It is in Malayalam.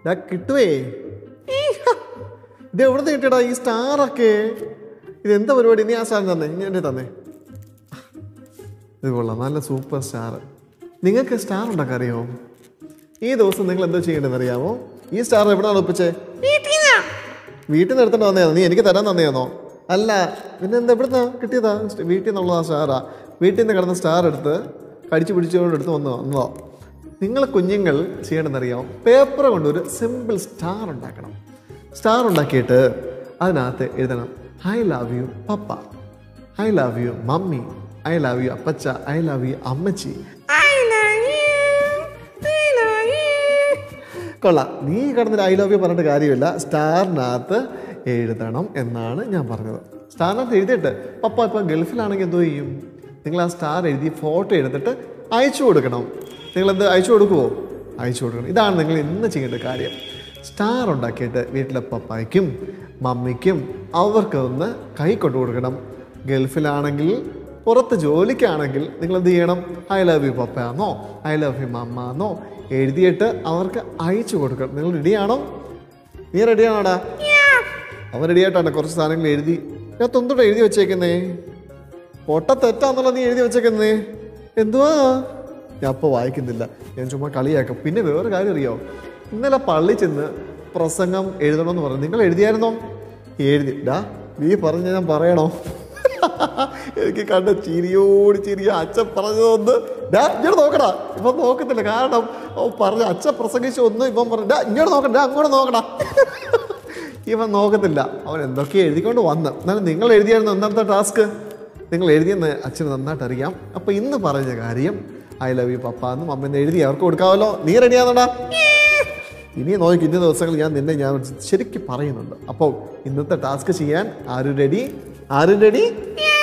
ഡാ കിട്ടുവേ ഈ ഹ. ഇത് എവിടുന്ന് കിട്ടിയടാ ഈ സ്റ്റാറൊക്കെ ഇത് എന്താ പരിപാടി നീ ആ സ്റ്റാർ തന്നെ ഇനി എൻ്റെ തന്നെ ഇത് കൊള്ളാം നല്ല സൂപ്പർ സ്റ്റാർ നിങ്ങൾക്ക് സ്റ്റാർ ഉണ്ടാക്കാൻ അറിയാമോ ഈ ദിവസം നിങ്ങൾ എന്താ ചെയ്യേണ്ടതെന്ന് അറിയാമോ ഈ സ്റ്റാർ എവിടെയാണ് ഒപ്പിച്ചേ വീട്ടിൽ നിന്ന് എടുത്തോണ്ട് വന്നതാണോ നീ എനിക്ക് തരാൻ തന്നെയാണോ അല്ല പിന്നെ എന്താ എവിടുന്നാ കിട്ടിയതാ വീട്ടിൽ നിന്നുള്ള സ്റ്റാറാ വീട്ടിൽ നിന്ന് കിടന്ന സ്റ്റാർ എടുത്ത് കടിച്ചു പിടിച്ചുകൊണ്ട് എടുത്ത് വന്നു വന്നതോ നിങ്ങൾ കുഞ്ഞുങ്ങൾ ചെയ്യണമെന്നറിയാമോ പേപ്പർ കൊണ്ട് ഒരു സിമ്പിൾ സ്റ്റാർ ഉണ്ടാക്കണം സ്റ്റാർ ഉണ്ടാക്കിയിട്ട് അതിനകത്ത് എഴുതണം I love you papa I love you mummy I love you അപ്പച്ച ഐ ലവ് യു അമ്മച്ചി കൊള്ളാം നീ കിടന്നൊരു ഐ ലവ് യു പറഞ്ഞിട്ട് കാര്യമില്ല സ്റ്റാറിനകത്ത് എഴുതണം എന്നാണ് ഞാൻ പറഞ്ഞത് സ്റ്റാറിനകത്ത് എഴുതിയിട്ട് പപ്പ ഇപ്പം ഗൾഫിലാണെങ്കിൽ എന്തോ ചെയ്യും നിങ്ങൾ ആ സ്റ്റാർ എഴുതി ഫോട്ടോ എടുത്തിട്ട് അയച്ചു കൊടുക്കണം നിങ്ങൾ എന്ത് അയച്ചു കൊടുക്കുമോ അയച്ചു കൊടുക്കണം ഇതാണ് നിങ്ങൾ ഇന്ന് ചെയ്യേണ്ട കാര്യം സ്റ്റാർ ഉണ്ടാക്കിയിട്ട് വീട്ടിലെ പപ്പായ്ക്കും മമ്മിക്കും അവർക്ക് ഒന്ന് കൈ കൊണ്ടു കൊടുക്കണം ഗൾഫിലാണെങ്കിൽ പുറത്ത് ജോലിക്കാണെങ്കിൽ നിങ്ങൾ എന്ത് ചെയ്യണം ഐ ലവ് യു പപ്പയാന്നോ ഐ ലവ് യു മമ്മ എന്നോ എഴുതിയിട്ട് അവർക്ക് അയച്ചു കൊടുക്കണം നിങ്ങൾ റെഡിയാണോ നീ റെഡിയാണോടാ അവൻ റെഡിയായിട്ടാണ് കുറച്ച് സാധനങ്ങൾ എഴുതി ഞാൻ തൊന്തോടെ എഴുതി വെച്ചേക്കുന്നേ പൊട്ട തെറ്റാന്നുള്ളത് നീ എഴുതി വെച്ചേക്കുന്നേ എന്തുവാ ഞാൻ അപ്പോൾ വായിക്കുന്നില്ല ഞാൻ ചുമ്മാ കളിയാക്കാം പിന്നെ വേറെ കാര്യം അറിയോ ഇന്നലെ പള്ളി ചെന്ന് പ്രസംഗം എഴുതണമെന്ന് പറഞ്ഞു നിങ്ങൾ എഴുതിയായിരുന്നോ എഴുതി ഡാ നീ പറഞ്ഞ ഞാൻ പറയണോ എനിക്ക് കണ്ട ചിരിയോട് ചിരിയ അച്ഛൻ പറഞ്ഞതൊന്ന് ഡാ ഇങ്ങോട്ട് നോക്കടാ ഇവൻ നോക്കത്തില്ല കാരണം ഓ പറഞ്ഞ അച്ഛൻ പ്രസംഗിച്ച ഒന്ന് ഇവൻ പറഞ്ഞു ഡാ ഇങ്ങോട്ട് നോക്കണ്ട ഡാ അങ്ങോട്ട് നോക്കടാ ഇവൻ നോക്കത്തില്ല അവൻ എന്തൊക്കെ എഴുതിക്കൊണ്ട് വന്ന് എന്നാലും നിങ്ങൾ എഴുതിയായിരുന്നു ഒന്നാമത്തെ ടാസ്ക് നിങ്ങൾ എഴുതിയെന്ന് അച്ഛന് നന്നായിട്ട് അറിയാം അപ്പോൾ ഇന്ന് പറഞ്ഞ കാര്യം ഐ ലവ് യു പപ്പ എന്ന് അമ്മ എഴുതി അവർക്ക് കൊടുക്കാമല്ലോ നീ റെഡിയാന്നോടാ ഇനി നോക്കി ഇന്ന ദിവസങ്ങൾ ഞാൻ നിന്നെ ഞാൻ ശരിക്കും പറയുന്നുണ്ട് അപ്പോൾ ഇന്നത്തെ ടാസ്ക് ചെയ്യാൻ ആരും റെഡി ആരും റെഡി